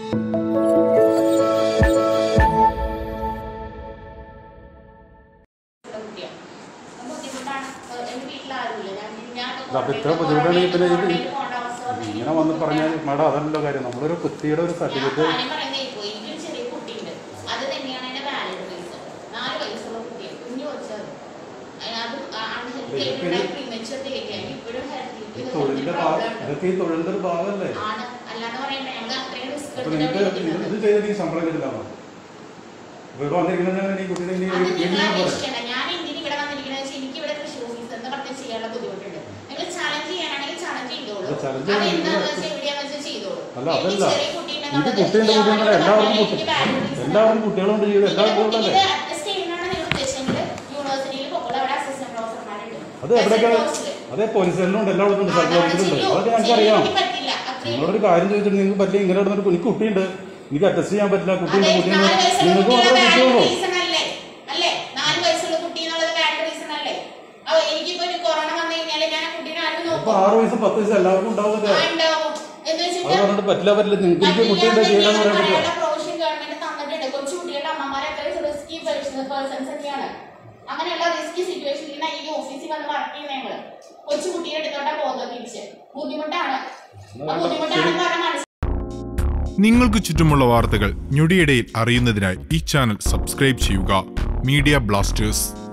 കുട്ടിയാണ് അത് ബുദ്ധിമുട്ടാണ് ഏഹ് എന്റെ വീട്ടിൽ ആരുമില്ല ഞാൻ ഞാൻ അപ്പൊ ഇത്ര ബുദ്ധിമുട്ടാണെങ്കിൽ പിന്നെ ഇത് കോടതിയിൽ പോകേണ്ട അവസ്ഥ വന്നു. ഇങ്ങനെ വന്ന് പറഞ്ഞാൽ മാഡം അതല്ലല്ലോ കാര്യം നമ്മളൊരു കുട്ടിയുടെ ഒരു ഞാൻ സർട്ടിഫിക്കറ്റ് കാര്യം പറയുന്നേ ഇപ്പോ എനിക്കൊരു ചെറിയ കുട്ടിയുണ്ട് അത് തന്നെയാണ് എന്റെ വാലിഡ് റീസൺ നാല് വയസ്സുള്ള കുട്ടിയാണ് കുഞ്ഞു വെച്ചത് അത് പ്രിമച്ചുവർ ഡേറ്റ് ഇപ്പോഴും ഈ തൊഴിലിന്റെ ഭാഗം ഇതൊക്കെ ഈ തൊഴിലിന്റെ ഒരു ഭാഗമല്ലേ ആണ് അല്ലാന്ന് പറയുമ്പോ ഞങ്ങൾ അത്രയും റിസ്ക് അപ്പൊ നിങ്ങൾക്ക് ഇത് ഇത് ചെയ്തിട്ട് ഈ ശമ്പളം കിട്ടില്ലാന്നോ ഇപ്പൊ ഇവിടെ വന്നിരിക്കുന്നത് ഈ കുട്ടീനെ ഇനി അത് നിങ്ങൾ വീട്ടിൽ പോലെ അന്വേഷിക്കണം ഞാൻ എന്തിന് ഇവിടെ വന്നിരിക്കുന്നത് വെച്ചാൽ എനിക്ക് ഇവിടെ കൃഷി ഓഫീസർ എന്ന് പറഞ്ഞ് ചെയ്യാനുള്ള ബുദ്ധിമുട്ടുണ്ട് നിങ്ങൾ ചലഞ്ച് ചെയ്യാനാണെങ്കിൽ ചലഞ്ച് ചെയ്തോളൂ അത് challenge അത് ചെയ്യാൻ എന്താണെന്ന് വെച്ചാൽ എവിടെയാന്ന് വെച്ചാൽ ചെയ്തോളൂ അല്ല, എനിക്ക് അതല്ല. ചെറിയ ഇത് കുട്ടീണ്ടെന്നുള്ളത് കുട്ടിയുണ്ട് ഞാൻ കുട്ടിയുണ്ട് അവരോട് എല്ലാവർക്കും പറഞ്ഞാൽ കുട്ടി എനിക്ക് valid reason എല്ലാവർക്കും കുട്ടികളുണ്ട് ജീവിതം ഇതിന്റെ എല്ലാവർക്കും കുട്ടിക്ക് ഉള്ളതല്ലേ അഡ്ജസ്റ്റ് ചെയ്യുന്നതാണ് നിങ്ങൾ ഉദ്ദേശിച്ചെങ്കിൽ യൂണിവേഴ്സിറ്റിയിൽ പൊക്കോളൂ അവിടെ അസിസ്റ്റന്റ് പ്രൊഫസർമാരുണ്ട് അത് എവിടെയൊക്കെ അതേ പോലീസ് സ്റ്റേഷനിലുണ്ട് എല്ലായിടത്തും ഉണ്ട് സർക്കാർ ഓഫീസിലുണ്ട് അതൊക്കെ ഞങ്ങൾക്ക് അറിയാം പറ്റില്ല അത്രയും നിങ്ങളോടൊരു കാര്യം ചോദിച്ചിട്ട് നിങ്ങൾക്ക് പറ്റില്ല ഇങ്ങനെ ഇടുന്ന ഒരു എനിക്ക് കുട്ടിയുണ്ട് എനിക്ക് അറ്റസ്റ്റ് ചെയ്യാൻ പറ്റില്ല കുട്ടിയുണ്ട് അതെ, കുട്ടിയുണ്ട് നാല് വയസ്സുള്ള നിങ്ങൾക്ക് കുട്ടിയുടെ മാത്രമേ valid കുട്ടിയുള്ളൂ reason അല്ലേ? അല്ലേ? നാല് വയസ്സുള്ള കുട്ടി എന്നുള്ളത് valid reason അല്ലേ? അപ്പൊ എനിക്കിപ്പോ ഒരു കൊറോണ വന്നു കഴിഞ്ഞാല് ഞാൻ ആ കുട്ടീനെ ആരും അപ്പൊ നോക്കും? ആറ് വയസ്സ് പത്ത് വയസ്സ് എല്ലാവർക്കും ഉണ്ടാവുന്നത് ആ, ഉണ്ടാവും. എന്ന് അത് വെച്ചിട്ട് പറഞ്ഞിട്ട് പറ്റില്ല പറ്റില്ല നിങ്ങൾക്ക് എനിക്ക് പറ്റില്ല കുട്ടിയുണ്ട് എന്ന് ചെയ്യണമെന്ന് പറയാൻ പറ്റില്ല പറയാനുള്ള provision government തന്നിട്ടുണ്ട്. കൊച്ചു കുട്ടികളുടെ അമ്മമാരൊക്കെ risky persons- persons ഒക്കെയാണ്. അങ്ങനെയുള്ള റിസ്കി സിറ്റുവേഷനിൽ ഈ ഓഫീസിൽ വന്ന് വർക്ക് ചെയ്യുന്ന ഞങ്ങള് കൊച്ചു കുട്ടിയെ എടുത്തോട്ടാ പോകുന്നത് തിരിച്ച് ബുദ്ധിമുട്ടാണ് ആ ബുദ്ധിമുട്ടാണെന്ന് പറഞ്ഞാൽ മനസ്സിലാക്കി നിങ്ങൾക്ക് ചുറ്റുമുള്ള വാർത്തകൾ ഞൊടിയിടയിൽ അറിയുന്നതിനായി ഈ ചാനൽ സബ്സ്ക്രൈബ് ചെയ്യുക മീഡിയ ബ്ലാസ്റ്റേഴ്സ്